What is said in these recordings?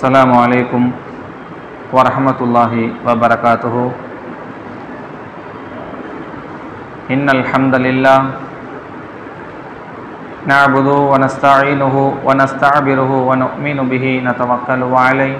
السلام عليكم ورحمة الله وبركاته إن الحمد لله نعبده ونستعينه ونستعبره ونؤمن به نتوكل عليه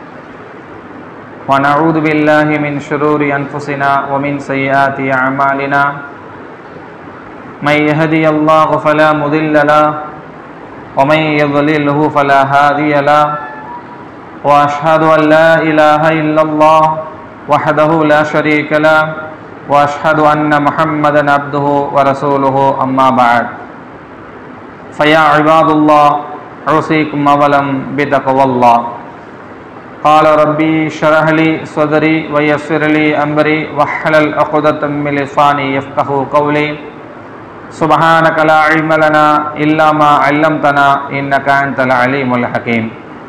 ونعوذ بالله من شرور أنفسنا ومن سيئات أعمالنا من يهدي الله فلا مضل له ومن يضلله فلا هادي له واشهد ان لا اله الا الله وحده لا شريك له واشهد ان محمدا عبده ورسوله اما بعد فيا عباد الله اوصيكم اولا بتقوى الله قال ربي اشرح لي صدري ويسر لي امري واحلل عقدة من لساني يفقه قولي سبحانك لا علم لنا إلا ما علمتنا إنك أنت العليم الحكيم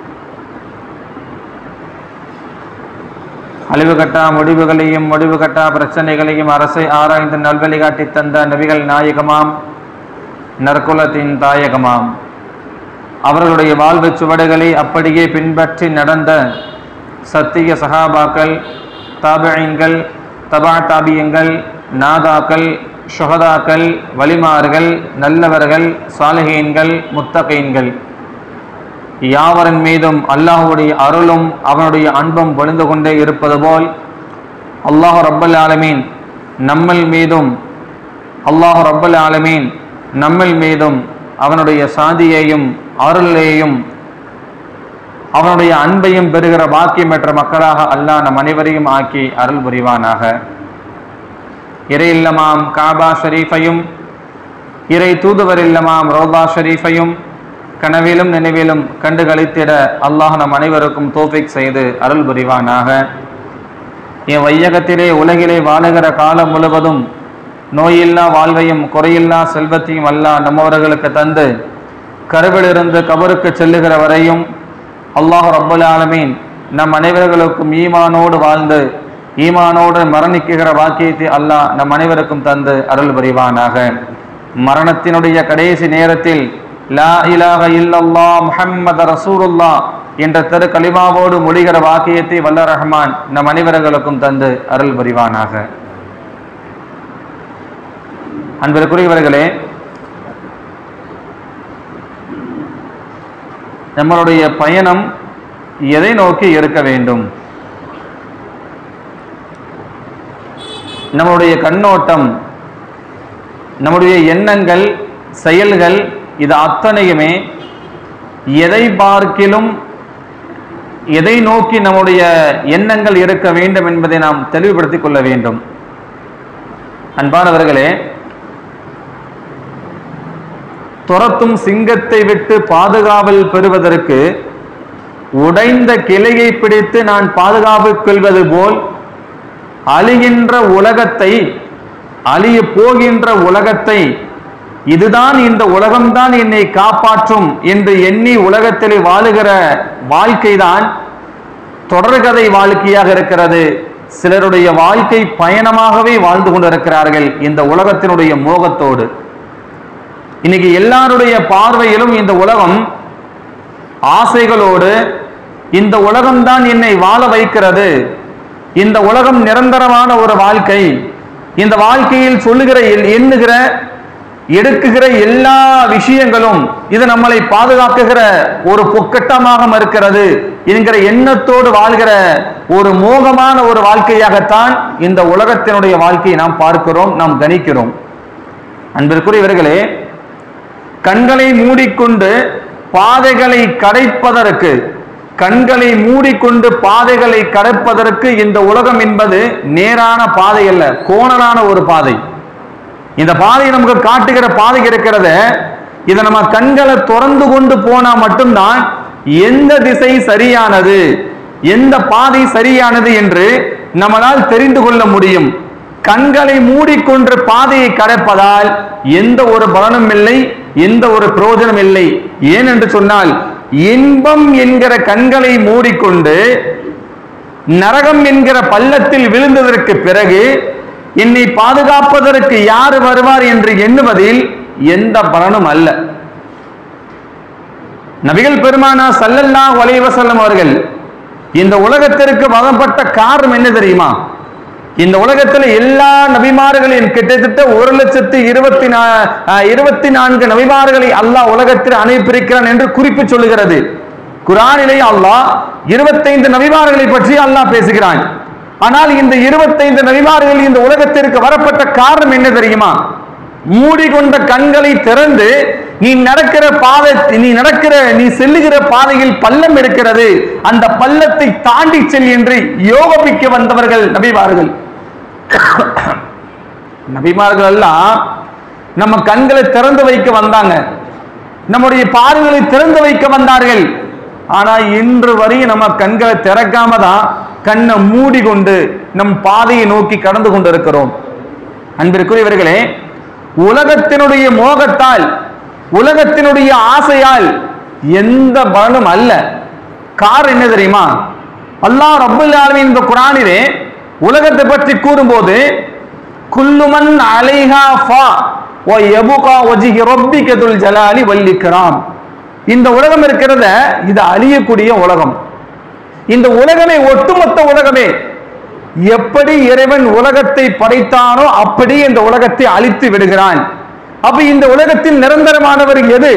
அழிவு கட்டா முடிவுகளையும் முடிவு கட்டா பிரச்சனைகளையும் அரசை ஆராய்ந்து நல்வழி காட்டி தந்த நபிகள் நாயகமாம் நற்குலத்தின் தாயகமாம் அவர்களுடைய வாழ்வு சுவடுகளை அப்படியே பின்பற்றி நடந்த சத்திய சகாபாக்கள் தாபியங்கள் தபா தாபியங்கள் நாதாக்கள் ஷுஹதாக்கள் வலிமார்கள் நல்லவர்கள் சாலிஹீன்கள் முத்தகீன்கள் யாவரின் மீதும் அல்லாஹுடைய அருளும் அவனுடைய அன்பும் பொழிந்து கொண்டே இருப்பது போல் அல்லாஹ் ரப்பல் ஆலமீன் நம்மள் மீதும் அல்லாஹ் ரப்பல் ஆலமீன் நம்மள் மீதும் அவனுடைய சாதியையும் அருளையும் அவனுடைய அன்பையும் பெறுகிற பாக்கியம் பெற்ற மக்களாக அல்லாஹ் நம் அனைவரையும் ஆக்கி அருள் புரிவானாக இறை இல்லமாம் காபா ஷரீஃபையும் இறை தூதுவர் இல்லமாம் ரோபா ஷரீஃபையும் கனவிலும் நினைவிலும் கண்டு கழித்திட அல்லாஹ் நம் அனைவருக்கும் தோஃபிக் செய்து அருள் புரிவானாக என் வையகத்திலே உலகிலே வாழுகிற காலம் முழுவதும் நோயில்லா வாழ்வையும் குறையில்லா செல்வத்தையும் அல்லாஹ் நம்மவர்களுக்கு தந்து கருவிலிருந்து கபருக்கு செல்லுகிற வரையும் அல்லாஹ் ரப்புல் ஆலமீன் நம் அனைவர்களுக்கும் ஈமானோடு வாழ்ந்து ஈமானோடு மரணிக்குகிற வாக்கியத்தை அல்லாஹ் நம் அனைவருக்கும் தந்து அருள் புரிவானாக மரணத்தினுடைய கடைசி நேரத்தில் லா இலாக இல்லல்லா முஹம்மது ரசூலுல்லா என்ற திரு கலிமாவோடு மொழிகிற வாக்கியத்தை வல்ல ரஹ்மான் நம் அனைவர்களுக்கும் தந்து அருள் புரிவானாக அன்பிற்குரியவர்களே நம்மளுடைய பயணம் எதை நோக்கி இருக்க வேண்டும் நம்முடைய கண்ணோட்டம் நம்முடைய எண்ணங்கள் செயல்கள் இது அத்தனையுமே எதை பார்க்கிலும் எதை நோக்கி நம்முடைய எண்ணங்கள் இருக்க வேண்டும் என்பதை நாம் தெளிவுபடுத்திக் கொள்ள வேண்டும் அன்பானவர்களே துரத்தும் சிங்கத்தை விட்டு பாதுகாவல் பெறுவதற்கு உடைந்த கிளையை பிடித்து நான் பாதுகாப்பு கொள்வது போல் அழிகின்ற உலகத்தை அழிய போகின்ற உலகத்தை இதுதான் இந்த உலகம்தான் என்னை காப்பாற்றும் என்று எண்ணி உலகத்திலே வாழுகிற வாழ்க்கைதான் தொடர்கதை வாழ்க்கையாக இருக்கிறது சிலருடைய வாழ்க்கை பயணமாகவே வாழ்ந்து கொண்டிருக்கிறார்கள் இந்த உலகத்தினுடைய மோகத்தோடு இன்னைக்கு எல்லாருடைய பார்வையிலும் இந்த உலகம் ஆசைகளோடு இந்த உலகம்தான் என்னை வாழ வைக்கிறது இந்த உலகம் நிரந்தரமான ஒரு வாழ்க்கை இந்த வாழ்க்கையில் சொல்லுகிற எண்ணுகிற எடுக்குகிற எல்லா விஷயங்களும் இது நம்மளை பாதுகாக்குகிற ஒரு பொக்கட்டமாக இருக்கிறது என்கிற எண்ணத்தோடு வாழ்கிற ஒரு மோகமான ஒரு வாழ்க்கையாகத்தான் இந்த உலகத்தினுடைய வாழ்க்கையை நாம் பார்க்கிறோம் நாம் கணிக்கிறோம் அன்பிற்குரியவர்களே கண்களை மூடிக்கொண்டு பாதைகளை கடைப்பதற்கு கண்களை மூடிக்கொண்டு பாதைகளை கடப்பதற்கு இந்த உலகம் என்பது நேரான பாதை அல்ல கோணலான ஒரு பாதை இந்த பாதை நமக்கு காட்டுகிற பாதை இருக்கிறத இதை நம்ம கண்களை திறந்து கொண்டு போனா மட்டும்தான் எந்த திசை சரியானது எந்த பாதை சரியானது என்று நம்மளால் தெரிந்து கொள்ள முடியும் கண்களை மூடிக்கொண்டு பாதையை கடப்பதால் எந்த ஒரு பலனும் இல்லை எந்த ஒரு பிரயோஜனம் இல்லை ஏன் என்று சொன்னால் இன்பம் என்கிற கண்களை மூடிக்கொண்டு நரகம் என்கிற பள்ளத்தில் விழுந்ததற்கு பிறகு என்னை பாதுகாப்பதற்கு யார் வருவார் என்று எண்ணுவதில் எந்த பலனும் அல்ல நபிகள் பெருமானா சல்லல்லாஹு அலைஹி வஸல்லம் அவர்கள் இந்த உலகத்திற்கு வதப்பட்ட காரணம் என்ன தெரியுமா இந்த உலகத்துல எல்லா நபிமார்களையும் கிட்டத்தட்ட ஒரு லட்சத்து இருபத்தி நா அஹ், இருபத்தி நான்கு நபிமார்களை அல்லாஹ் உலகத்தில் அனுப்பியிருக்கிறான் என்று குறிப்பு சொல்லுகிறது குரானிலே அல்லாஹ் இருபத்தைந்து நபிமார்களை பற்றி அல்லாஹ் பேசுகிறான் ஆனால் இந்த இருபத்தைந்து நபிமார்கள் இந்த உலகத்திற்கு வரப்பட்ட காரணம் என்ன தெரியுமா மூடிக்கொண்ட கண்களை திறந்து நீ நடக்கிற பாதை நீ நடக்கிற நீ செல்லுகிற பாதையில் பள்ளம் இருக்கிறது அந்த பள்ளத்தை தாண்டி செல் என்று யோகபிக்க வந்தவர்கள் நபிமார்கள் நபிமார்கள் எல்லாம் நம்ம கண்களை திறந்து வைக்க வந்தாங்க நம்முடைய பார்வைகளை திறந்து வைக்க வந்தார்கள் ஆனா இன்று வரை நம்ம கண்களை திறக்காம தான் கண்ணை மூடிக்கொண்டு நம் பாதையை நோக்கி கடந்து கொண்டிருக்கிறோம் அன்பிற்குரியவர்களே உலகத்தினுடைய மோகத்தால் உலகத்தினுடைய ஆசையால் எந்த பலனும் அல்ல கார் என்ன தெரியுமா அல்லாஹ் ரப்பல் ஆலமீன் இந்த குரானிலே உலகத்தை பற்றி கூறும்போது குல்லுமன் அலைஹா ஃபா வ யபுகா வஜ்ஹி ரப்பிக துல் ஜலாலி வல் இக்ராம் இந்த உலகம் இருக்கிறத இது அழியக்கூடிய உலகம் இந்த உலகமே ஒட்டுமொத்த உலகமே எப்படி இறைவன் உலகத்தை படைத்தானோ அப்படி இந்த உலகத்தை அழித்து விடுகிறான் அப்ப இந்த உலகத்தின் நிரந்தரமானவர் எது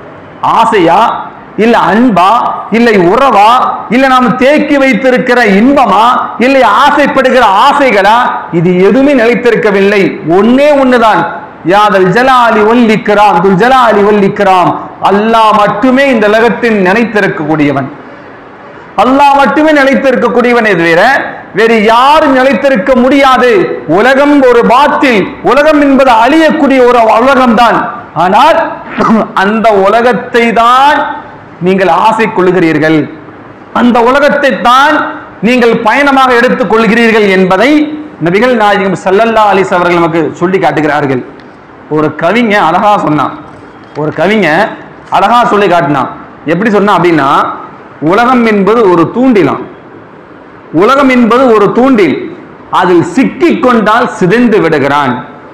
ஆசையா இல்ல அன்பா இல்லை உறவா இல்ல நாம் தேக்கி வைத்திருக்கிற இன்பமா இல்லை ஆசைப்படுகிற ஆசைகளா இது எதுவுமே நிலைத்திருக்கவில்லை ஒன்னே ஒண்ணுதான் யாதல் ஜலாலி ஒல்லிக்கிறான் துல் ஜலாலி ஒல்லிக்கிறான் அல்லாஹ் மட்டுமே இந்த உலகத்தின் நினைத்திருக்கக்கூடியவன் அல்லாஹ் மட்டுமே நிலைத்திருக்கக்கூடியவனே தவிர வேறு யாரும் நிலைத்திருக்க முடியாது உலகம் ஒரு பாத்தில் உலகம் என்பது அழியக்கூடிய ஒரு உலகம்தான் ஆனால் அந்த உலகத்தை தான் நீங்கள் ஆசை கொள்கிறீர்கள் அந்த உலகத்தை தான் நீங்கள் பயணமாக எடுத்துக் கொள்கிறீர்கள் என்பதை நபிகள் நாயகம் சல்லல்லா அலிஸ் அவர்கள் நமக்கு சொல்லி காட்டுகிறார்கள் ஒரு கவிஞ அழகா சொன்னான் ஒரு கவிஞ அழகா சொல்லி காட்டினான் எப்படி சொன்னான் அப்படின்னா உலகம் என்பது ஒரு தூண்டிலாம் உலகம் என்பது ஒரு தூண்டில் அதில் சிக்கிக் கொண்டால் சிதைந்து விடுகிறான்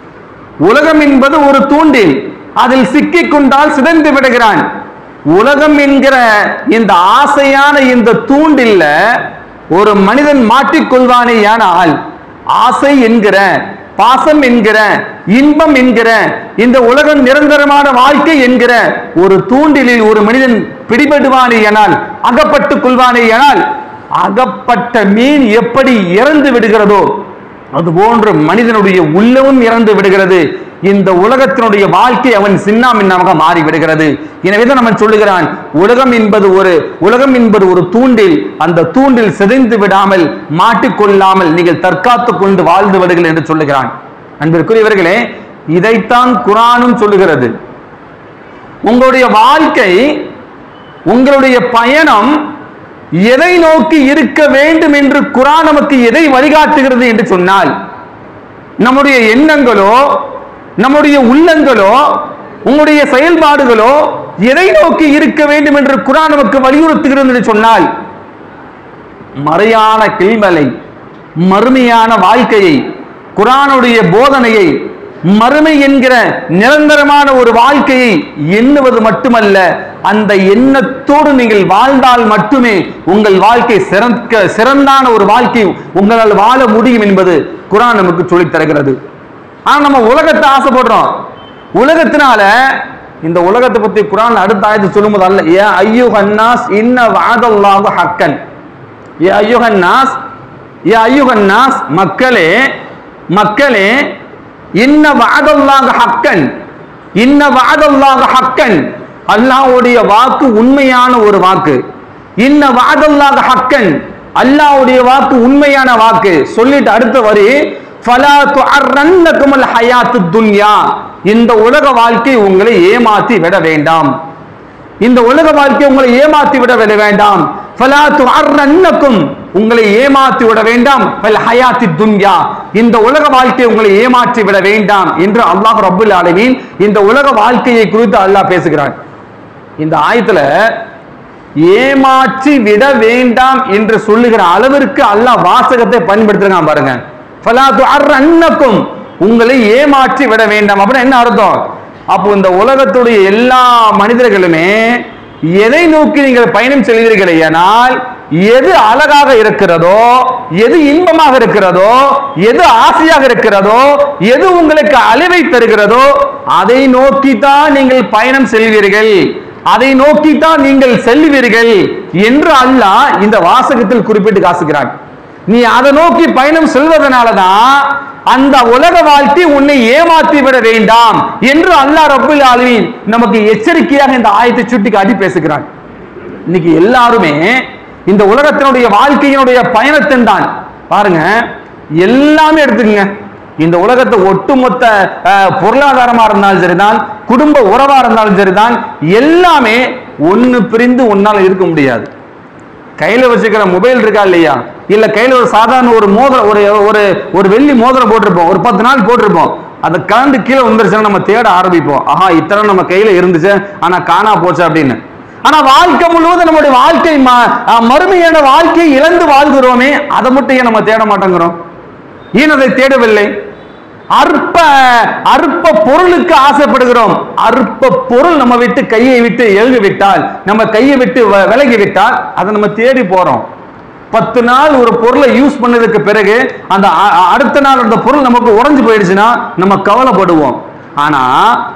உலகம் என்பது ஒரு தூண்டில் அதில் சிக்கிக் கொண்டால் சிதைந்து விடுகிறான் உலகம் என்கிற இந்த ஆசையான இந்த தூண்டில்ல ஒரு மனிதன் மாட்டிக்கொள்வானே ஆனால் ஆசை என்கிற பாசம் என்கிற இன்பம் என்கிற இந்த உலகம் நிரந்தரமான வாழ்க்கை என்கிற ஒரு தூண்டிலில் ஒரு மனிதன் பிடிபடுவானேயானால் அகப்பட்டுக் கொள்வானேயானால் அகப்பட்ட மீன் எப்படி இறந்து விடுகிறதோ அது போன்று மனிதனுடைய உள்ளமும் இறந்து விடுகிறது இந்த உலகத்தினுடைய வாழ்க்கை அவன் சின்னாமின்னமாக மாறி விடுகிறது எனவே தான் நம்ம சொல்லுகிறான் உலகம் என்பது ஒரு உலகம் என்பது ஒரு தூண்டில் அந்த தூண்டில் சிதைந்து விடாமல் மாட்டிக்கொள்ளாமல் நீங்கள் தற்காத்துக் கொண்டு வாழ்ந்து விடுங்கள் என்று சொல்லுகிறான் அன்பிற்குரியவர்களே இதைத்தான் குரானும் சொல்லுகிறது உங்களுடைய வாழ்க்கை உங்களுடைய பயணம் எதை நோக்கி இருக்க வேண்டும் என்று குரான் நமக்கு எதை வழிகாட்டுகிறது என்று சொன்னால் நம்முடைய எண்ணங்களோ நம்முடைய உள்ளங்களோ உங்களுடைய செயல்பாடுகளோ எதை நோக்கி இருக்க வேண்டும் என்று குரான் நமக்கு வலியுறுத்துகிறது என்று சொன்னால் மறையான கிள்மலை மறுமையான வாழ்க்கையை குரானுடைய போதனையை மறுமை என்கிற நிரந்தரமான ஒரு வாழ்க்கையை எண்ணுவது மட்டுமல்ல அந்த எண்ணத்தோடு நீங்கள் வாழ்ந்தால் மட்டுமே உங்கள் வாழ்க்கை சிறக்க சிறந்தான ஒரு வாழ்க்கை உங்களால் வாழ முடியும் என்பது குரான் நமக்கு சொல்லித் தருகிறது ஆனா நம்ம உலகத்தை ஆசைப்படுறோம் உலகத்தினால இந்த உலகத்தை பத்தி குரான் அடுத்த ஆயத்து சொல்லும்போது அல்ல ஏ ஐயோ ஹன்னாஸ் இன்ன வாதல்லாஹு ஹக்கன் ஏ ஐயுகன் நாஸ் ஏ ஐயுகன் நாஸ் மக்களே மக்களே இன்ன வாதல்லாக ஹக்கன் இன்ன வாதல்லாக ஹக்கன் அல்லாஹ்வுடைய வாக்கு உண்மையான ஒரு வாக்கு இன்ன வாதல்லாக ஹக்கன் அல்லாஹ்வுடைய வாக்கு உண்மையான வாக்கு சொல்லிட்டு அடுத்த வரி ஃபலா துஅர்ரன்னகுமுல் ஹயாத்துத் துன்யா இந்த உலக வாழ்க்கை உங்களை ஏமாத்தி விட வேண்டாம் இந்த உலக வாழ்க்கை உங்களை ஏமாத்தி விட விட வேண்டாம் ஃபலா துஅர்ரன்னக்கும் உங்களை ஏமாற்றி விட வேண்டாம் ஃபல் ஹயாத்தி துன்யா இந்த உலக வாழ்க்கை உங்களை ஏமாற்றி விட வேண்டாம் என்று அல்லாஹ் ரப்புல் ஆலமீன் இந்த உலக வாழ்க்கையை குறித்து அல்லாஹ் பேசுகிறான் இந்த ஆயத்துல ஏமாற்றி விட வேண்டாம் என்று சொல்லுகிற அளவிற்கு அல்லாஹ் வாசகத்தை பயன்படுத்துறான் பாருங்க ஃபலா துஅர்ரன்னக்கும் உங்களை ஏமாற்றி விட வேண்டாம் அப்படின்னா என்ன அர்த்தம் அப்போ இந்த உலகத்துடைய எல்லா மனிதர்களுமே எதை நோக்கி நீங்கள் பயணம் செல்வீர்கள் ஆனால் எது அழகாக இருக்கிறதோ எது இன்பமாக இருக்கிறதோ எது ஆசையாக இருக்கிறதோ எது உங்களுக்கு அழிவை தருகிறதோ அதை நோக்கி தான் நீங்கள் பயணம் செல்வீர்கள் அதை நோக்கித்தான் நீங்கள் செல்லுவீர்கள் என்று அல்லாஹ் இந்த வாசகத்தில் குறிப்பிட்டு காசுகிறான் நீ அதை நோக்கி பயணம் செல்வதனாலதான் அந்த உலக வாழ்க்கை உன்னை ஏமாற்றி விட வேண்டாம் என்று அல்லாஹ் ரப்புல் ஆலமீன் நமக்கு எச்சரிக்கையாக இந்த ஆயத்தை சுட்டி காட்டி பேசுகிறான் இன்னைக்கு எல்லாருமே இந்த உலகத்தினுடைய வாழ்க்கையினுடைய பயணத்தின் தான் பாருங்க எல்லாமே எடுத்துக்கங்க இந்த உலகத்தை ஒட்டுமொத்த அஹ், பொருளாதாரமா இருந்தாலும் சரிதான் குடும்ப உறவா இருந்தாலும் சரிதான் எல்லாமே ஒண்ணு பிரிந்து ஒன்னால இருக்க முடியாது கையில வச்சுக்கிற மொபைல் இருக்கா இல்லையா இல்ல கையில ஒரு சாதாரண ஒரு மோதிரம் ஒரு ஒரு ஒரு வெள்ளி மோதிரம் போட்டிருப்போம் ஒரு பத்து நாள் போட்டிருப்போம் அதை கலந்து கீழே வந்துருச்சுன்னா நம்ம தேட ஆரம்பிப்போம் ஆஹா இத்தனை நம்ம கையில இருந்துச்சு ஆனா காணா போச்சு அப்படின்னு ஆனா வாழ்க்கை முழுவதும் நம்முடைய வாழ்க்கை ம- அஹ் மறுமையான வாழ்க்கையை இழந்து வாழ்கிறோமே அதை மட்டும் ஏன் நம்ம தேட மாட்டேங்கிறோம் ஏன் அதை தேடவில்லை அற்ப அற்ப பொருளுக்கு ஆசைப்படுகிறோம் அற்ப பொருள் நம்ம விட்டு கையை விட்டு எழுதி விட்டால் நம்ம கையை விட்டு வ- விலகி விட்டால் அதை நம்ம தேடி போறோம் பத்து நாள் ஒரு பொருளை யூஸ் பண்ணதுக்கு பிறகு அந்த அ- அ- அடுத்த நாள் அந்த பொருள் நமக்கு உறைஞ்சு போயிடுச்சுன்னா நம்ம கவலைப்படுவோம் ஆனா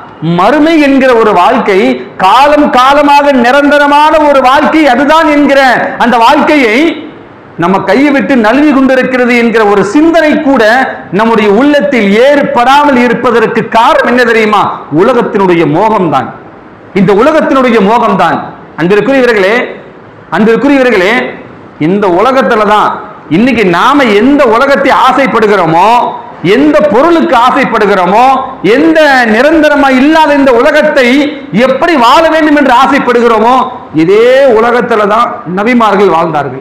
மறுமை என்கிற ஒரு வாழ்க்கை காலம் காலமாக நிரந்தரமான ஒரு வாழ்க்கை அதுதான் என்கிற அந்த வாழ்க்கையை நம்ம கையை விட்டு நழுவி கொண்டிருக்கிறது என்கிற ஒரு சிந்தனை கூட நம்முடைய உள்ளத்தில் ஏற்படாமல் இருப்பதற்கு காரணம் என்ன தெரியுமா உலகத்தினுடைய மோகம்தான் இந்த உலகத்தினுடைய மோகம்தான் அன்பிற்குரியவர்களே அன்பிற்குரியவர்களே இந்த உலகத்துல தான் இன்னைக்கு நாம எந்த உலகத்தை ஆசைப்படுகிறோமோ எந்த பொருளுக்கு ஆசைப்படுகிறோமோ எந்த நிரந்தரமா இல்லாத இந்த உலகத்தை எப்படி வாழ வேண்டும் என்று ஆசைப்படுகிறோமோ இதே உலகத்துல தான் நபிமார்கள் வாழ்ந்தார்கள்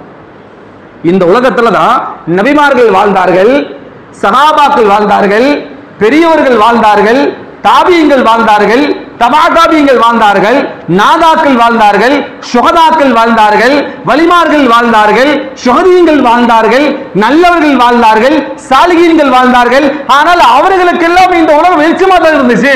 இந்த உலகத்துல தான் நபிமார்கள் வாழ்ந்தார்கள் சகாபாக்கள் வாழ்ந்தார்கள் பெரியவர்கள் வாழ்ந்தார்கள் தாபியங்கள் வாழ்ந்தார்கள் தபாகாபியங்கள் வாழ்ந்தார்கள் நாதாக்கள் வாழ்ந்தார்கள் சுகதாக்கள் வாழ்ந்தார்கள் வலிமார்கள் வாழ்ந்தார்கள் சுகதியங்கள் வாழ்ந்தார்கள் நல்லவர்கள் வாழ்ந்தார்கள் சாலிகீன்கள் வாழ்ந்தார்கள் ஆனால் அவர்களுக்கெல்லாம் இந்த உலகம் வெளிச்சமா தான் இருந்துச்சு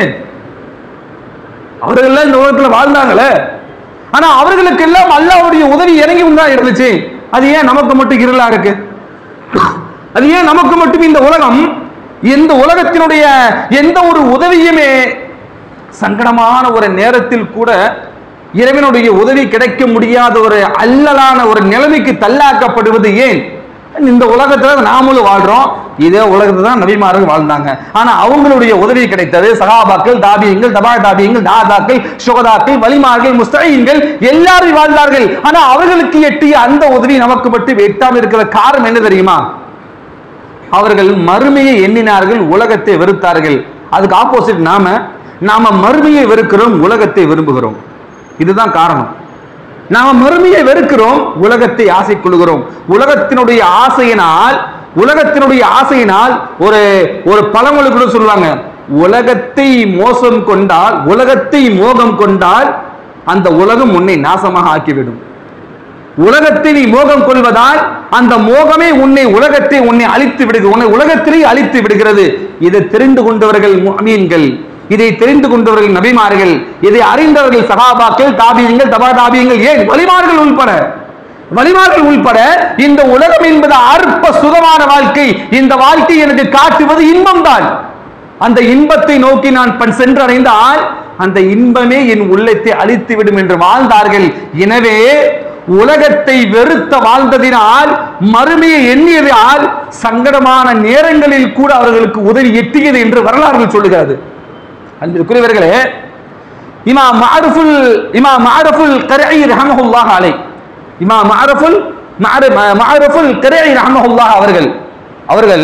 அவர்கள் இந்த உலகத்துல வாழ்ந்தாங்களே ஆனா அவர்களுக்கு எல்லாம் அல்லாஹ்வுடைய உதவி இறங்கி தான் இருந்துச்சு அது ஏன் நமக்கு மட்டும் இருளா இருக்கு அது ஏன் நமக்கு மட்டும் இந்த உலகம் எந்த உலகத்தினுடைய எந்த ஒரு உதவியுமே சங்கடமான ஒரு நேரத்தில் கூட இறைவனுடைய உதவி கிடைக்க முடியாத ஒரு அல்லலான ஒரு நிலைமைக்கு தள்ளாக்கப்படுவது ஏன் இந்த உலகத்துல நாமளும் வாழ்றோம் இதே உலகத்துல தான் நபிமார்கள் வாழ்ந்தாங்க ஆனா அவங்களுடைய உதவி கிடைத்தது சகாபாக்கள் தாபியங்கள் தபா தாபியங்கள் தாதாக்கள் சுகதாக்கள் வலிமார்கள் முஸ்தகீன்கள் எல்லாரும் வாழ்ந்தார்கள் ஆனா அவர்களுக்கு எட்டிய அந்த உதவி நமக்கு மட்டும் எட்டாமல் இருக்கிற காரணம் என்ன தெரியுமா அவர்கள் மறுமையை எண்ணினார்கள் உலகத்தை வெறுத்தார்கள் அதுக்கு ஆப்போசிட் நாம நாம மறுமையை வெறுக்கிறோம் உலகத்தை விரும்புகிறோம் இதுதான் காரணம் நாம மறுமையை வெறுக்கிறோம் உலகத்தை ஆசை கொள்கிறோம் உலகத்தினுடைய ஆசையினால் உலகத்தினுடைய ஆசையினால் ஒரு ஒரு பழமொழி கூட சொல்லுவாங்க உலகத்தை மோசம் கொண்டால் உலகத்தை மோகம் கொண்டால் அந்த உலகம் உன்னை நாசமாக ஆக்கிவிடும் உலகத்தை நீ மோகம் கொள்வதால் அந்த மோகமே உன்னை உலகத்தை உன்னை அழித்து விடுகிறது உன்னை உலகத்திலே அழித்து விடுகிறது இதை தெரிந்து கொண்டவர்கள் முஅமீன்கள் இதை தெரிந்து கொண்டவர்கள் நபிமார்கள் இதை அறிந்தவர்கள் சகாபாக்கள் தாபியங்கள் தபா தாபியங்கள் ஏன் வலிமார்கள் உள்பட வலிமார்கள் உள்பட இந்த உலகம் என்பது அற்ப சுகமான வாழ்க்கை இந்த வாழ்க்கை எனக்கு காட்டுவது இன்பம் தான் அந்த இன்பத்தை நோக்கி நான் பன் சென்றடைந்தால் அந்த இன்பமே என் உள்ளத்தை அழித்து விடும் என்று வாழ்ந்தார்கள் எனவே உலகத்தை வெறுத்த வாழ்ந்ததினால் மறுமையை எண்ணியதால் சங்கடமான நேரங்களில் கூட அவர்களுக்கு உதவி எட்டியது என்று வரலாறுகள் சொல்லுகிறது அன்பிற்குரியவர்களே இமா மாரஃபுல் இமா மாரஃபுல் கரை ரஹமஹுல்லாஹ் அலை இமா மாரஃபுல் மாரஃபுல் கரை ரஹமஹுல்லாஹ் அவர்கள் அவர்கள்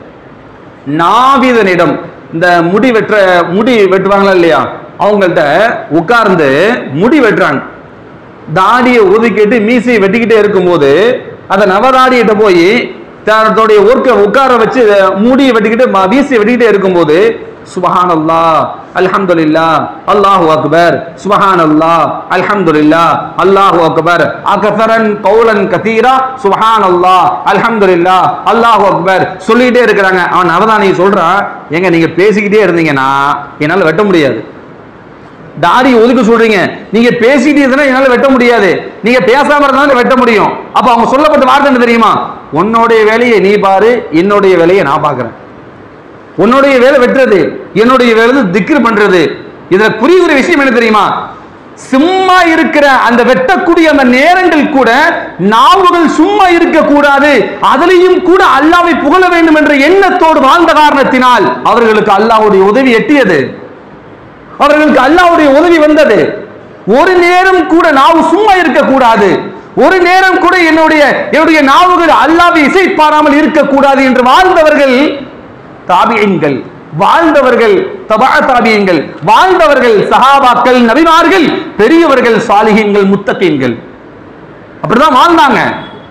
நாவிதனிடம் இந்த முடி வெட்டுற முடி வெட்டுவாங்களா இல்லையா அவங்கள்ட்ட உட்கார்ந்து முடி வெட்டுறாங்க தாடியை ஒதுக்கிட்டு மீசையை வெட்டிக்கிட்டே இருக்கும்போது அந்த நவதாடியிட்ட போய் தன்னுடைய ஒர்க்க உட்கார வச்சு மூடியை வெட்டிக்கிட்டு ம- மீசையை வெட்டிக்கிட்டே இருக்கும்போது சுபஹான் அல்லா அல்ஹம்துலில்லா அல்லாஹு அக்பர் சுபஹான் அல்லா அல்ஹம்துலில்லா அல்லாஹு அக்பர் அகஃபரன் கௌலன் கதீரா சுபஹான் அல்லா அல்ஹம்துலில்லா அல்லாஹு அக்பர் சொல்லிக்கிட்டே இருக்கிறாங்க அவன் அவதானி சொல்றான் ஏங்க நீங்க பேசிக்கிட்டே இருந்தீங்கன்னா என்னால வெட்ட முடியாது தாடி ஒதுக்க சொல்றீங்க நீங்க பேசிட்டு இருந்தா என்னால வெட்ட முடியாது நீங்க பேசாம இருந்தாலும் வெட்ட முடியும் அப்ப அவங்க சொல்லப்பட்ட வார்த்தை என்ன தெரியுமா உன்னுடைய வேலையை நீ பாரு என்னுடைய வேலையை நான் பார்க்கிறேன் உன்னுடைய வேலை வெட்டுறது என்னுடைய வேலை திக்ர் பண்றது இதுல புரியுற விஷயம் என்ன தெரியுமா சும்மா இருக்கிற அந்த வெட்டக்கூடிய அந்த நேரங்கள் கூட நாவுகள் சும்மா இருக்க கூடாது அதிலையும் கூட அல்லாவை புகழ வேண்டும் என்ற எண்ணத்தோடு வாழ்ந்த காரணத்தினால் அவர்களுக்கு அல்லாஹ்வுடைய உதவி எட்டியது அவர்களுக்கு அல்லாஹ்வுடைய உதவி வந்தது ஒரு நேரம் கூட நாவு சும்மா இருக்க கூடாது ஒரு நேரம் கூட என்னுடைய என்னுடைய நாவுகள் அல்லாவை இசைப்பாராமல் இருக்கக்கூடாது என்று வாழ்ந்தவர்கள் தாபியங்கள் வாழ்ந்தவர்கள் தபா தாபியங்கள் வாழ்ந்தவர்கள் சஹாபாக்கள் நபிமார்கள் பெரியவர்கள் சாலிகங்கள் முத்தகீன்கள் அப்படிதான் வாழ்ந்தாங்க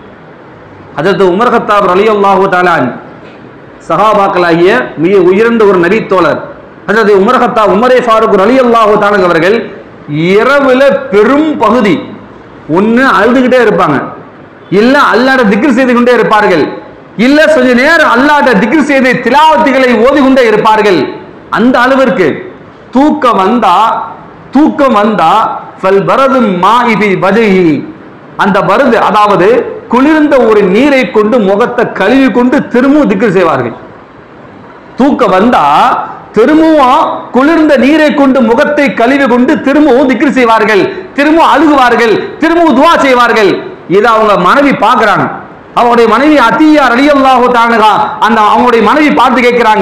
அதற்கு உமர் கத்தாப் அலி அல்லாஹு தாலான் சஹாபாக்களாகிய மிக உயர்ந்த ஒரு நபித்தோழர் அதாவது உமர் கத்தா உமரே ஃபாரூக் அலி அல்லாஹு தாலன் அவர்கள் இரவுல பெரும் பகுதி ஒண்ணு அழுதுகிட்டே இருப்பாங்க இல்ல அல்லாட திக்ர் செய்து கொண்டே இருப்பார்கள் இல்ல கொஞ்ச நேரம் அல்லாட திக்ர் செய்து திலாவத்துகளை ஓதிக்கொண்டே இருப்பார்கள் அந்த அளவிற்கு தூக்கம் வந்தா தூக்கம் வந்தா ஃபல் பரது மாஇபி வஜஹி அந்த பருது அதாவது குளிர்ந்த ஒரு நீரை கொண்டு முகத்தை கழுவி கொண்டு திரும்பவும் திக்ர் செய்வார்கள் தூக்கம் வந்தா திரும்பவும் குளிர்ந்த நீரை கொண்டு முகத்தை கழுவி கொண்டு திரும்பவும் திக்ர் செய்வார்கள் திரும்பவும் அழுகுவார்கள் திரும்பவும் துவா செய்வார்கள் இதை அவங்க மனைவி பார்க்கறாங்க அவங்களுடைய மனைவி அத்தியா ரலியல்லாஹு தானுகா அந்த அவங்களுடைய மனைவி பார்த்து கேட்கிறாங்க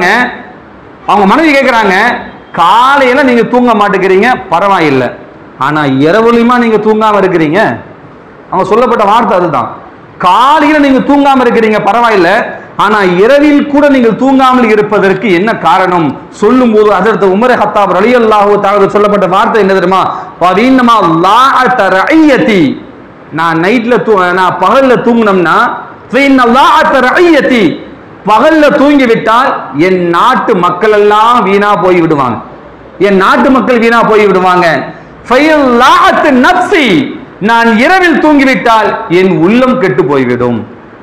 அவங்க மனைவி கேட்கிறாங்க காலையில நீங்க தூங்க மாட்டேங்கிறீங்க பரவாயில்லை ஆனா இரவுலையுமா நீங்க தூங்காம இருக்கிறீங்க அவங்க சொல்லப்பட்ட வார்த்தை அதுதான் காலையில நீங்க தூங்காம இருக்கிறீங்க பரவாயில்ல ஆனா இரவில் கூட நீங்கள் தூங்காமல் இருப்பதற்கு என்ன காரணம் சொல்லும் போது அதற்கு உமர் ஹத்தாப் ரலி அல்லாஹு சொல்லப்பட்ட வார்த்தை என்ன தெரியுமா பவீனமா லாஅத ரஐயதி நான் நைட்ல தூ நான் பகல்ல தூங்கினோம்னா ஃபைன்ன லாஅத ரஐயதி பகல்ல தூங்கி விட்டால் என் நாட்டு மக்கள் எல்லாம் வீணா போய் விடுவாங்க என் நாட்டு மக்கள் வீணா போய் விடுவாங்க ஃபைல் லாஅத் நப்சி நான் இரவில் தூங்கிவிட்டால் என் உள்ளம் கெட்டு போய்விடும்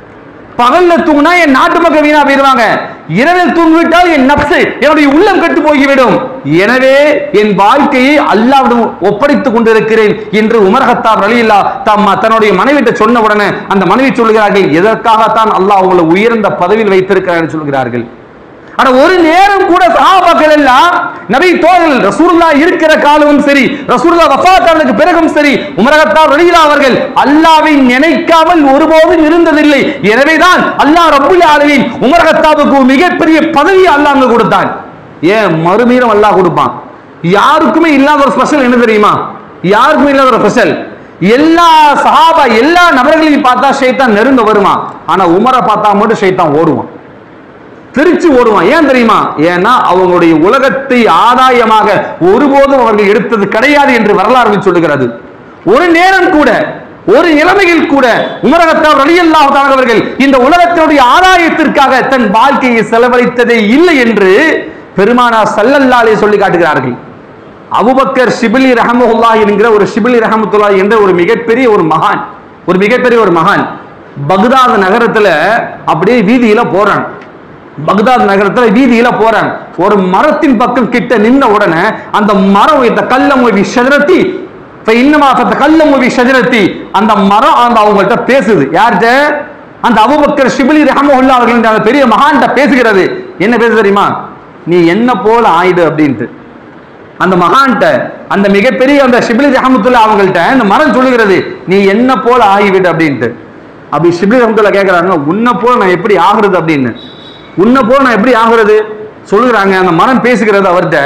பகல்ல தூங்கினா என் நாட்டு மக்கள் வீணா போயிடுவாங்க இரவில் தூங்கிவிட்டால் என் நப்சு என்னுடைய உள்ளம் கெட்டு போய்விடும் எனவே என் வாழ்க்கையை அல்லாவிடம் ஒப்படைத்துக் கொண்டிருக்கிறேன் என்று உமர் ஹத்தாப் ரலில்லா தம் தன்னுடைய மனைவிட்ட சொன்ன உடனே அந்த மனைவி சொல்கிறார்கள் எதற்காகத்தான் அல்லாஹ் உங்களை உயர்ந்த பதவியில் வைத்திருக்கிறார் என்று சொல்கிறார்கள் ஆனா ஒரு நேரம் கூட சஹாபாக்கள் எல்லாம் நபி தோழர்கள் ரசூலுல்லா இருக்கிற காலமும் சரி ரசூலுல்லா வஃபாத்தானதுக்கு பிறகும் சரி உமரகத்தா ரலிலா அவர்கள் அல்லாவை நினைக்காமல் ஒருபோதும் இருந்ததில்லை எனவேதான் அல்லாஹ் ரப்புல் ஆலமீன் உமரகத்தாவுக்கு ஒரு மிகப்பெரிய பதவியை அல்லாஹ் அங்க கொடுத்தான் ஏன் மறுமீறம் அல்லாஹ் கொடுப்பான் யாருக்குமே இல்லாத ஒரு ஸ்பெஷல் என்ன தெரியுமா யாருக்குமே இல்லாத ஒரு ஸ்பெஷல் எல்லா சஹாபா எல்லா நபர்களையும் பார்த்தா ஷைத்தான் நெருங்க வருமா ஆனா உமரை பார்த்தா மட்டும் ஷைத்தான் ஓடுவான் திருச்சி ஓடுவான் ஏன் தெரியுமா ஏன்னா அவங்களுடைய உலகத்தை ஆதாயமாக ஒருபோதும் அவர்கள் எடுத்தது கிடையாது என்று வரலாறு சொல்லுகிறது ஒரு நேரம் கூட ஒரு நிலைமையில் கூட உமரகத்தார் ரலியல்லாஹு அவர்கள் இந்த உலகத்தினுடைய ஆதாயத்திற்காக தன் வாழ்க்கையை செலவழித்ததே இல்லை என்று பெருமானா சல்லல்லாலே சொல்லி காட்டுகிறார்கள் அபுபக்கர் ஷிபிலி ரஹமுல்லா என்கிற ஒரு ஷிபிலி ரஹமத்துல்லா என்ற ஒரு மிகப்பெரிய ஒரு மகான் ஒரு மிகப்பெரிய ஒரு மகான் பக்தாத் நகரத்துல அப்படியே வீதியில போறான் பக்தாத் நகரத்துல வீதியில போறான் ஒரு மரத்தின் பக்கம் கிட்ட நின்ன உடனே அந்த மரம் இந்த கல்ல மொழி ஷஜரத்தி இன்னமா கல்ல மொழி ஷஜரத்தி அந்த மரம் அந்த அவங்கள்ட்ட பேசுது யார்கிட்ட அந்த அபுபக்கர் ஷிபிலி ரஹமுல்லா அவர்கள் என்ற அந்த பெரிய மகான்கிட்ட பேசுகிறது என்ன பேசு தெரியுமா நீ என்ன போல ஆயிடு அப்படின்ட்டு அந்த மகான்கிட்ட அந்த மிகப்பெரிய அந்த ஷிபிலி ரஹமத்துல்லா அவங்கள்ட்ட இந்த மரம் சொல்லுகிறது நீ என்ன போல ஆகிவிடு அப்படின்ட்டு அப்படி ஷிபிலி ரஹமத்துல்லா கேட்கறாங்க உன்னை போல நான் எப்படி ஆகுறது அப்படின்னு உன்னை போல நான் எப்படி ஆகுறது சொல்லுகிறாங்க அந்த மரம் பேசுகிறது அவர்கிட்ட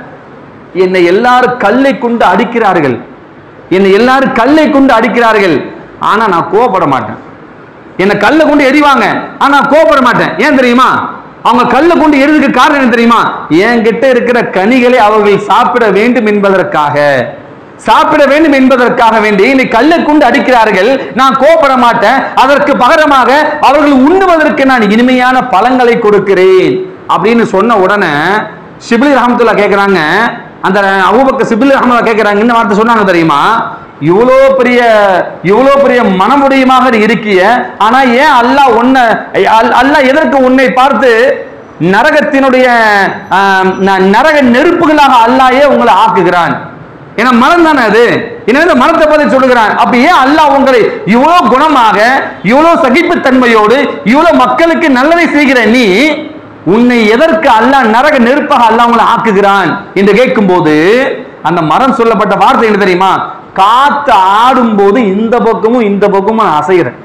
என்னை எல்லாரும் கல்லை கொண்டு அடிக்கிறார்கள் என்னை எல்லாரும் கல்லை கொண்டு அடிக்கிறார்கள் ஆனா நான் கோவப்பட மாட்டேன் என்னை கல்லை கொண்டு எரிவாங்க ஆனா நான் கோவப்பட மாட்டேன் ஏன் தெரியுமா அவங்க கல்லை கொண்டு எரிதுக்கு காரணம் என்ன தெரியுமா என்கிட்ட இருக்கிற கனிகளை அவர்கள் சாப்பிட வேண்டும் என்பதற்காக சாப்பிட வேண்டும் என்பதற்காக வேண்டி என்னை கல்லை கொண்டு அடிக்கிறார்கள் நான் கோபப்பட மாட்டேன் அதற்கு பகரமாக அவர்கள் உண்ணுவதற்கு நான் இனிமையான பழங்களை கொடுக்கிறேன் அப்படின்னு சொன்ன உடனே ஷிபிலி ரஹமத்துல்லா கேட்கிறாங்க அந்த அபூபக்கர் சிபிலி ரஹமத்துல்லா கேட்கிறாங்க என்ன வார்த்தை சொன்னாங்க தெரியுமா இவ்வளோ பெரிய இவ்வளோ பெரிய மனமுடியுமாக நீ இருக்கிய ஆனா ஏன் அல்லாஹ் உன்னை அல்- அல்லாஹ் எதற்கு உன்னை பார்த்து நரகத்தினுடைய ஆம், ந- நரக நெருப்புகளாக அல்லாஹ்வே உங்களை ஆக்குகிறான் ஏன்னா மரம் தானே அது எனவே இந்த மரத்தை பத்தி சொல்லுகிறான் அப்ப ஏன் அல்லாஹ் உங்களை இவ்வளவு குணமாக இவ்வளவு சகிப்புத்தன்மையோடு இவ்வளவு மக்களுக்கு நல்லதை செய்கிற நீ உன்னை எதற்கு அல்லாஹ் நரக நெருப்பாக அல்லாஹ் உங்களை ஆக்குகிறான் என்று கேட்கும்போது அந்த மரம் சொல்லப்பட்ட வார்த்தை என்ன தெரியுமா காத்து ஆடும் போது இந்த பக்கமும் இந்த பக்கமும் நான் அசைகிறேன்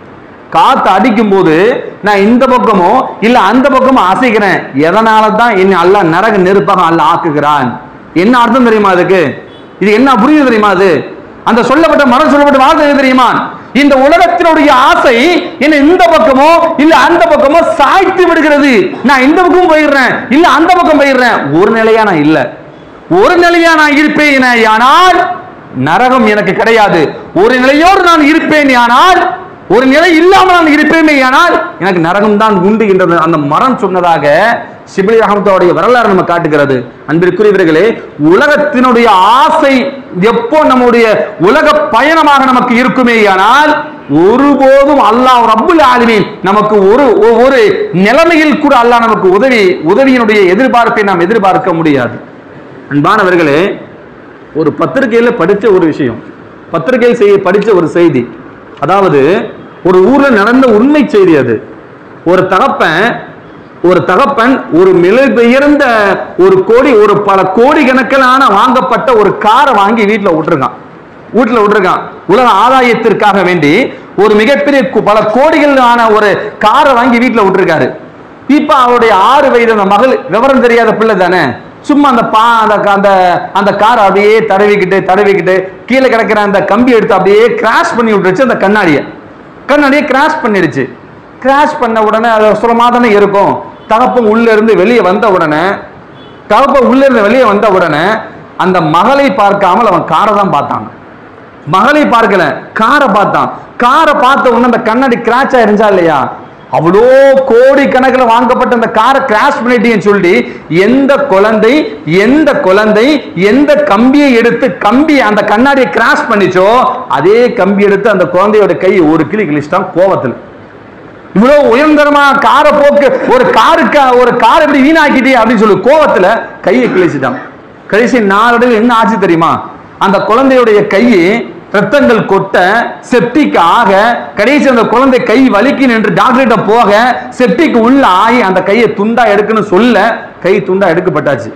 காத்து அடிக்கும் போது நான் இந்த பக்கமோ இல்ல அந்த பக்கமோ அசைக்கிறேன் எதனால தான் என்னை அல்லாஹ் நரக நெருப்பாக அல்லாஹ் ஆக்குகிறான் என்ன அர்த்தம் தெரியுமா அதுக்கு இது என்ன புரியுது தெரியுமா அது அந்த சொல்லப்பட்ட மரம் சொல்லப்பட்ட வார்த்தை என்ன தெரியுமா இந்த உலகத்தினுடைய ஆசை என்ன இந்த பக்கமோ இல்ல அந்த பக்கமோ சாய்த்து விடுகிறது நான் இந்த பக்கம் போயிடுறேன் இல்ல அந்த பக்கம் போயிடுறேன் ஒரு நிலையா நான் இல்ல ஒரு நிலையா நான் இருப்பேன் ஆனால் நரகம் எனக்கு கிடையாது ஒரு நிலையோடு நான் இருப்பேன் ஆனால் ஒரு நிலை இல்லாமல் நான் இருப்பேனே ஆனால் எனக்கு நரகம் தான் உண்டு என்றது அந்த மரம் சொன்னதாக சிபிலி அகமத்தோடைய வரலாறு நம்ம காட்டுகிறது அன்பிற்குரியவர்களே உலகத்தினுடைய ஆசை எப்போ நம்முடைய உலக பயணமாக நமக்கு இருக்குமே ஆனால் ஒருபோதும் அல்லாஹ் ரப்புல் ஆலமீன் நமக்கு ஒரு ஒ- ஒரு நிலைமையில் கூட அல்லாஹ் நமக்கு உதவி உதவியினுடைய எதிர்பார்ப்பை நாம் எதிர்பார்க்க முடியாது அன்பானவர்களே ஒரு பத்திரிகையில படிச்ச ஒரு விஷயம் பத்திரிகையில் செய்ய படிச்ச ஒரு செய்தி அதாவது ஒரு ஊர்ல நடந்த உண்மை செய்தி அது ஒரு தகப்பன் ஒரு தகப்பன் ஒரு மிலை பெயர்ந்த ஒரு கோடி ஒரு பல கோடி கணக்கிலான வாங்கப்பட்ட ஒரு காரை வாங்கி வீட்டுல விட்டுருக்கான் வீட்டுல விட்டுருக்கான் உலக ஆதாயத்திற்காக வேண்டி ஒரு மிகப்பெரிய கு- பல கோடிகளான ஒரு காரை வாங்கி வீட்டுல விட்டுருக்காரு இப்ப அவருடைய ஆறு வயது அந்த மகள் விவரம் தெரியாத பிள்ளை தானே சும்மா அந்த பா அந்த அந்த அந்த காரை அப்படியே தடவிக்கிட்டு தடவிக்கிட்டு கீழே கிடக்கிற அந்த கம்பி எடுத்து அப்படியே கிராஷ் பண்ணி விட்டுருச்சு அந்த கண்ணாடியை கண்ணாடியை கிராஷ் பண்ணிடுச்சு கிராஷ் பண்ண உடனே அது சுலமா தானே இருக்கும் தகப்பன் உள்ள இருந்து வெளியே வந்த உடனே தகப்பன் உள்ள இருந்து வெளியே வந்த உடனே அந்த மகளை பார்க்காமல் அவன் காரை தான் பார்த்தாங்க மகளை பார்க்கல காரை பார்த்தான் காரை பார்த்த உடனே அந்த கண்ணாடி கிராச் ஆயிருந்தா இல்லையா அவ்வளோ கோடி கணக்கில் வாங்கப்பட்ட அந்த காரை கிராஷ் பண்ணிட்டேன்னு சொல்லி எந்த குழந்தை எந்த குழந்தை எந்த கம்பியை எடுத்து கம்பி அந்த கண்ணாடியை கிராஷ் பண்ணிச்சோ அதே கம்பி எடுத்து அந்த குழந்தையோட கை ஒரு கிளி கிழிச்சிட்டான் கோவத்தில் இவ்வளவு உயர்ந்தரமா காரை போக்கு ஒரு காருக்கு ஒரு கார் எப்படி வீணாக்கிட்டே அப்படின்னு சொல்லி கோவத்துல கையை கிழிச்சிட்டான் கடைசி நாளடைவில் என்ன ஆச்சு தெரியுமா அந்த குழந்தையுடைய கை ரத்தங்கள் கொட்ட செப்டிக் ஆக கடைசி அந்த குழந்தை கை வலிக்கு நின்று டாக்டர்கிட்ட போக செப்டிக் உள்ள ஆகி அந்த கையை துண்டா எடுக்கணும்னு சொல்ல கை துண்டா எடுக்கப்பட்டாச்சு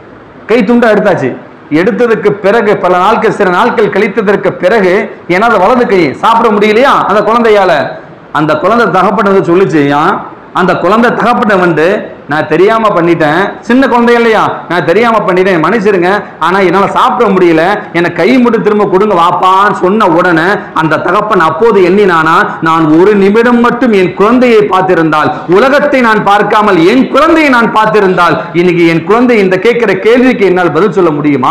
கை துண்டா எடுத்தாச்சு எடுத்ததுக்கு பிறகு பல நாட்கள் சில நாட்கள் கழித்ததற்கு பிறகு ஏன்னா வலது கை சாப்பிட முடியலையா அந்த குழந்தையால அந்த குழந்தை தகப்பன வந்து சொல்லுச்சு "ஏன், அந்த குழந்தை தகப்பன வந்து நான் தெரியாம பண்ணிட்டேன் சின்ன குழந்தை இல்லையா நான் தெரியாம பண்ணிட்டேன் மன்னிச்சிருங்க ஆனா என்னால சாப்பிட முடியல எனக்கு கை மட்டும் திரும்ப கொடுங்க வாப்பான்னு சொன்ன உடனே அந்த தகப்பன் அப்போது எண்ணினானா நான் ஒரு நிமிடம் மட்டும் என் குழந்தையை பார்த்திருந்தால் உலகத்தை நான் பார்க்காமல் என் குழந்தையை நான் பார்த்திருந்தால் இன்னைக்கு என் குழந்தை இந்த கேட்கிற கேள்விக்கு என்னால் பதில் சொல்ல முடியுமா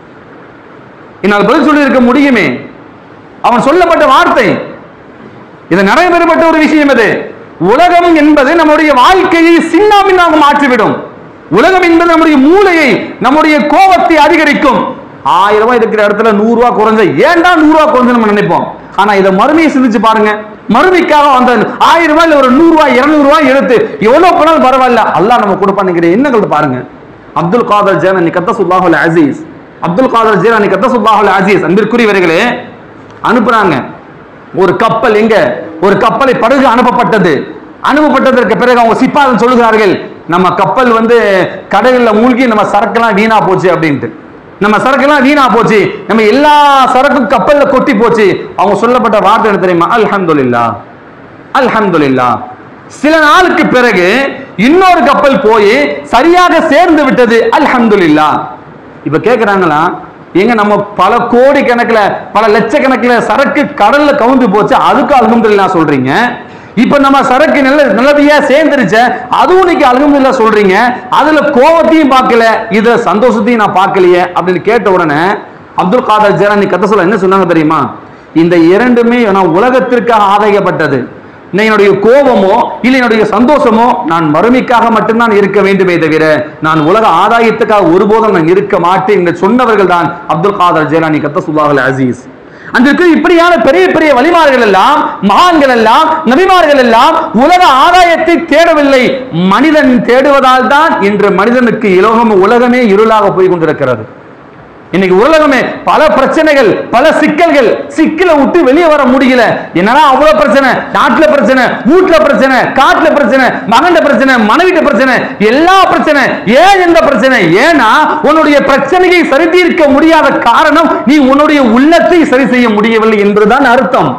என்னால் பதில் சொல்லி இருக்க முடியுமே அவன் சொல்லப்பட்ட வார்த்தை இது நடைபெறப்பட்ட ஒரு விஷயம் இது உலகம் என்பது நம்முடைய வாழ்க்கையை சின்னாபின்னாக மாற்றிவிடும் உலகம் என்பது நம்முடைய மூளையை நம்முடைய கோபத்தை அதிகரிக்கும் ஆயிரம் ரூபாய் இருக்கிற இடத்துல நூறு ரூபாய் குறைஞ்ச ஏன்டா நூறு ரூபாய் குறைஞ்சு நம்ம நினைப்போம் ஆனா இதை மறுமையை சிந்திச்சு பாருங்க மறுமைக்காக அந்த ஆயிரம் ரூபாய்ல ஒரு நூறு ரூபாய் இருநூறு ரூபாய் எடுத்து எவ்வளவு போனாலும் பரவாயில்ல அல்லாஹ் நம்ம கொடுப்பானுங்கிற எண்ணங்கள் பாருங்க அப்துல் காதர் ஜேனி கத்தசுல்லாஹுல் அசீஸ் அப்துல் காதர் ஜேனி கத்தசுல்லாஹுல் அசீஸ் அன்பிற்குரியவர்களே அனுப்புறாங்க ஒரு கப்பல் எங்க ஒரு கப்பலை படகு அனுப்பப்பட்டது அனுப்பப்பட்டதற்கு பிறகு அவங்க சிப்பாதன் சொல்லுகிறார்கள் நம்ம கப்பல் வந்து கடலில் மூழ்கி நம்ம சரக்கெல்லாம் வீணா போச்சு அப்படின்ட்டு நம்ம சரக்கெல்லாம் வீணா போச்சு நம்ம எல்லா சரக்கும் கப்பல்ல கொட்டி போச்சு அவங்க சொல்லப்பட்ட வார்த்தை என்ன தெரியுமா அல்ஹம்துலில்லா அல்ஹம்துலில்லா சில நாளுக்கு பிறகு இன்னொரு கப்பல் போய் சரியாக சேர்ந்து விட்டது அல்ஹம்துலில்லா இப்ப கேக்குறாங்களா எங்க நம்ம பல கோடி கணக்குல பல லட்சக்கணக்குல சரக்கு கடல்ல கவுந்து போச்சு அதுக்கு அல்ஹம்துலில்லா சொல்றீங்க இப்ப நம்ம சரக்கு நல்ல நல்லதையா சேர்ந்துருச்ச அதுவும் நீங்க அல்ஹம்துலில்லா சொல்றீங்க அதுல கோவத்தையும் பார்க்கல இதுல சந்தோஷத்தையும் நான் பார்க்கலையே அப்படின்னு கேட்ட உடனே அப்துல் காதர் ஜெரானி கத்த சொல்ல என்ன சொன்னாங்க தெரியுமா இந்த இரண்டுமே நான் உலகத்திற்காக ஆதாயப்பட்டது நான் என்னுடைய கோபமோ இல்லை என்னுடைய சந்தோஷமோ நான் மறுமைக்காக மட்டும்தான் இருக்க வேண்டுமே தவிர நான் உலக ஆதாயத்துக்காக ஒருபோதும் நான் இருக்க மாட்டேன் என்று சொன்னவர்கள் தான் அப்துல் காதர் ஜெலானி கத்த சுல்லாஹல் அசீஸ் அன்றைக்கு இப்படியான பெரிய பெரிய வழிமார்கள் எல்லாம் மகான்கள் எல்லாம் நபிமார்கள் எல்லாம் உலக ஆதாயத்தை தேடவில்லை மனிதன் தேடுவதால் தான் இன்று மனிதனுக்கு இலோகம் உலகமே இருளாக போய் கொண்டிருக்கிறது இன்னைக்கு உலகமே பல பிரச்சனைகள் பல சிக்கல்கள் சிக்கலை விட்டு வெளியே வர முடியல என்னடா அவ்வளவு பிரச்சனை நாட்டுல பிரச்சனை வீட்டுல பிரச்சனை காட்டுல பிரச்சனை மகன்ட பிரச்சனை மனைவிட்ட பிரச்சனை எல்லா பிரச்சனை ஏன் இந்த பிரச்சனை ஏன்னா உன்னுடைய பிரச்சனையை சரி தீர்க்க முடியாத காரணம் நீ உன்னுடைய உள்ளத்தை சரி செய்ய முடியவில்லை என்பதுதான் அர்த்தம்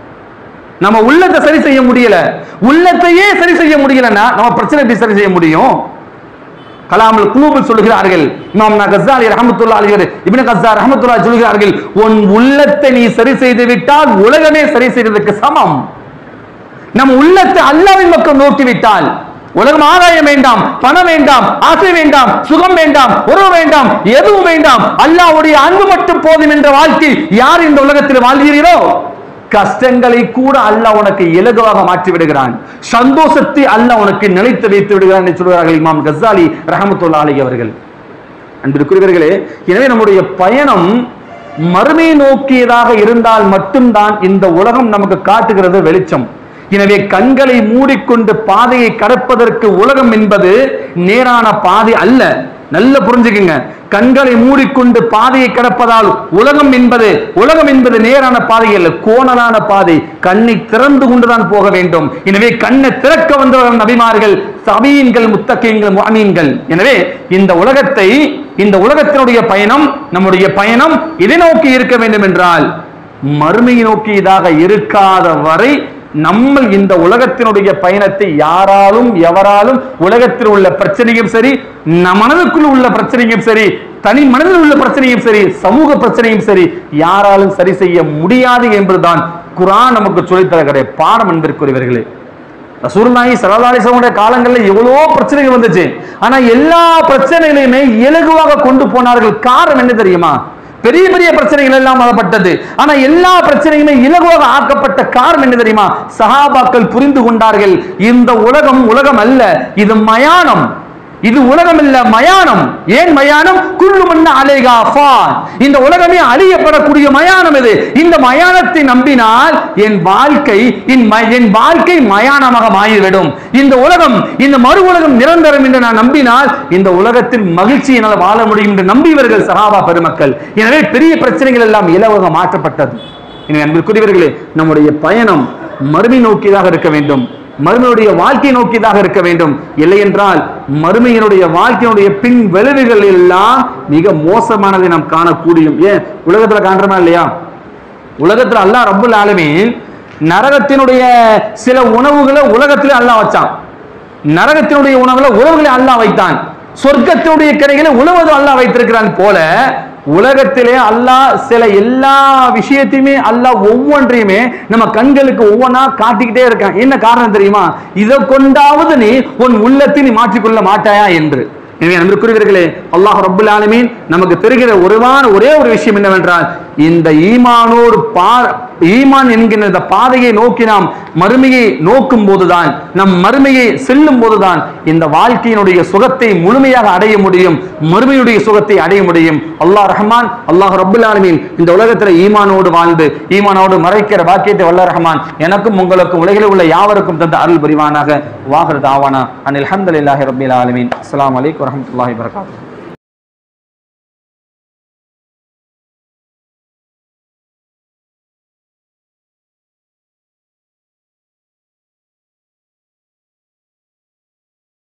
நம்ம உள்ளத்தை சரி செய்ய முடியல உள்ளத்தையே சரி செய்ய முடியலன்னா நம்ம பிரச்சனை எப்படி சரி செய்ய முடியும் கலாமல் குலூபில் சொல்லுகிறார்கள் இமாம் கஸ்ஸாலி ரஹமத்துல்லா அலிகர் இப்னு கஸ்ஸா ரஹமத்துல்லா சொல்லுகிறார்கள் உன் உள்ளத்தை நீ சரி செய்து விட்டால் உலகமே சரி செய்ததற்கு சமம் நம் உள்ளத்தை அல்லாவின் பக்கம் நோக்கி விட்டால் உலகம் ஆதாயம் வேண்டாம் பணம் வேண்டாம் ஆசை வேண்டாம் சுகம் வேண்டாம் உறவு வேண்டாம் எதுவும் வேண்டாம் அல்லாஹ்வுடைய அன்பு மட்டும் போதும் என்ற வாழ்க்கை யார் இந்த உலகத்தில் வாழ்கிறீரோ கஷ்டங்களை கூட அல்லாஹ் உனக்கு இலகுவாக மாற்றி விடுகிறான் சந்தோஷத்தை அல்லாஹ் உனக்கு நிலைத்து வைத்து விடுகிறான் என்று சொல்கிறார்கள் இமாம் கஸ்ஸாலி ரஹமத்துல்லா அலி அவர்கள் அன்பிற்குரியவர்களே எனவே நம்முடைய பயணம் மறுமை நோக்கியதாக இருந்தால் மட்டும்தான் இந்த உலகம் நமக்கு காட்டுகிறது வெளிச்சம் எனவே கண்களை மூடிக்கொண்டு பாதையை கடப்பதற்கு உலகம் என்பது நேரான பாதை அல்ல நல்ல புரிஞ்சுக்குங்க கண்களை மூடிக்கொண்டு பாதையை கடப்பதால் உலகம் என்பது உலகம் என்பது நேரான பாதை அல்ல கோணலான பாதை கண்ணை திறந்து கொண்டுதான் போக வேண்டும் எனவே கண்ணை திறக்க வந்தவர்கள் நபிமார்கள் சபீன்கள் முத்தகீன்கள் முஅமீன்கள் எனவே இந்த உலகத்தை இந்த உலகத்தினுடைய பயணம் நம்முடைய பயணம் இதை நோக்கி இருக்க வேண்டும் என்றால் மறுமையை நோக்கியதாக இருக்காத வரை நம்ம இந்த உலகத்தினுடைய பயணத்தை யாராலும் எவராலும் உலகத்தில் உள்ள பிரச்சனையும் சரி நம் மனதுக்குள் உள்ள பிரச்சனையும் சரி தனி மனதில் உள்ள பிரச்சனையும் சரி சமூக பிரச்சனையும் சரி யாராலும் சரி செய்ய முடியாது என்பதுதான் குரான் நமக்கு சொல்லித்தரக்கூடிய பாடம் என்பதற்குரியவர்களே ரசூலுல்லாஹி ஸல்லல்லாஹு அலைஹி வஸல்லம் காலங்கள்ல எவ்வளவோ பிரச்சனைகள் வந்துச்சு ஆனா எல்லா பிரச்சனைகளையுமே இலகுவாக கொண்டு போனார்கள் காரணம் என்ன தெரியுமா பெரிய பெரிய பிரச்சனைகள் எல்லாம் வரப்பட்டது ஆனா எல்லா பிரச்சனையுமே இலகுவாக ஆக்கப்பட்ட காரணம் என்ன தெரியுமா சஹாபாக்கள் புரிந்து கொண்டார்கள் இந்த உலகம் உலகம் அல்ல இது மயானம் இது உலகம் இல்ல மயானம் ஏன் மயானம் குள்ளு மன்ன அலேகா ஃபான் இந்த உலகமே அழியப்படக்கூடிய மயானம் இது இந்த மயானத்தை நம்பினால் என் வாழ்க்கை என் ம- என் வாழ்க்கை மயானமாக மாறிவிடும் இந்த உலகம் இந்த மறு உலகம் நிரந்தரம் என்று நான் நம்பினால் இந்த உலகத்தில் மகிழ்ச்சி என்னால் வாழ முடியும் என்று நம்பியவர்கள் சஹாபா பெருமக்கள் எனவே பெரிய பிரச்சனைகள் எல்லாம் இலவக மாற்றப்பட்டது எனவே அன்பிற்குரியவர்களே நம்முடைய பயணம் மறுமை நோக்கியதாக இருக்க வேண்டும் மறுமையுடைய வாழ்க்கை நோக்கியதாக இருக்க வேண்டும் இல்லை என்றால் மறுமையினுடைய வாழ்க்கையினுடைய பின் விளைவுகள் எல்லாம் மிக மோசமானதை நாம் காணக்கூடியும் ஏன் உலகத்துல காண்றோமா இல்லையா உலகத்துல அல்லாஹ் ரப்புல் ஆலமீன் நரகத்தினுடைய சில உணவுகளை உலகத்திலே அல்லாஹ் வச்சான் நரகத்தினுடைய உணவுகளை உறவுகளை அல்லாஹ் வைத்தான் சொர்க்கத்தினுடைய கரைகளை உழவது அல்லாஹ் வைத்திருக்கிறான் போல உலகத்திலே அல்லாஹ் சில எல்லா விஷயத்தையுமே அல்லாஹ் ஒவ்வொன்றையுமே நம்ம கண்களுக்கு ஒவ்வொன்றா காட்டிக்கிட்டே இருக்கான் என்ன காரணம் தெரியுமா இதை கொண்டாவது நீ உன் உள்ளத்தை நீ மாற்றிக்கொள்ள மாட்டாயா என்று எனவே நம்பிற்குரியவர்களே அல்லாஹ் ரப்புல் ஆலமீன் நமக்கு தெரிகிற ஒருவான ஒரே ஒரு விஷயம் என்னவென்றால் இந்த ஈமானோடு பா ஈமான் என்கிற இந்த பாதையை நோக்கி நாம் மறுமையை நோக்கும் போதுதான் நம் மறுமையை செல்லும் போதுதான் இந்த வாழ்க்கையினுடைய சுகத்தை முழுமையாக அடைய முடியும் மறுமையுடைய சுகத்தை அடைய முடியும் அல்லாஹ் ரஹ்மான் அல்லாஹ் ரப்புல் ஆலமீன் இந்த உலகத்துல ஈமானோடு வாழ்ந்து ஈமானோடு மறைக்கிற பாக்கியத்தை வல்ல ரஹ்மான் எனக்கும் உங்களுக்கும் உலகில் உள்ள யாவருக்கும் தந்த அருள் புரிவானாக வாஹர் தாவானா அனில் அல்ஹம்துலில்லாஹி ரப்பில் ஆலமீன் அஸ்ஸலாமு அலைக்கும் வரஹ்மத்துல்லாஹி வபரகாத்துஹு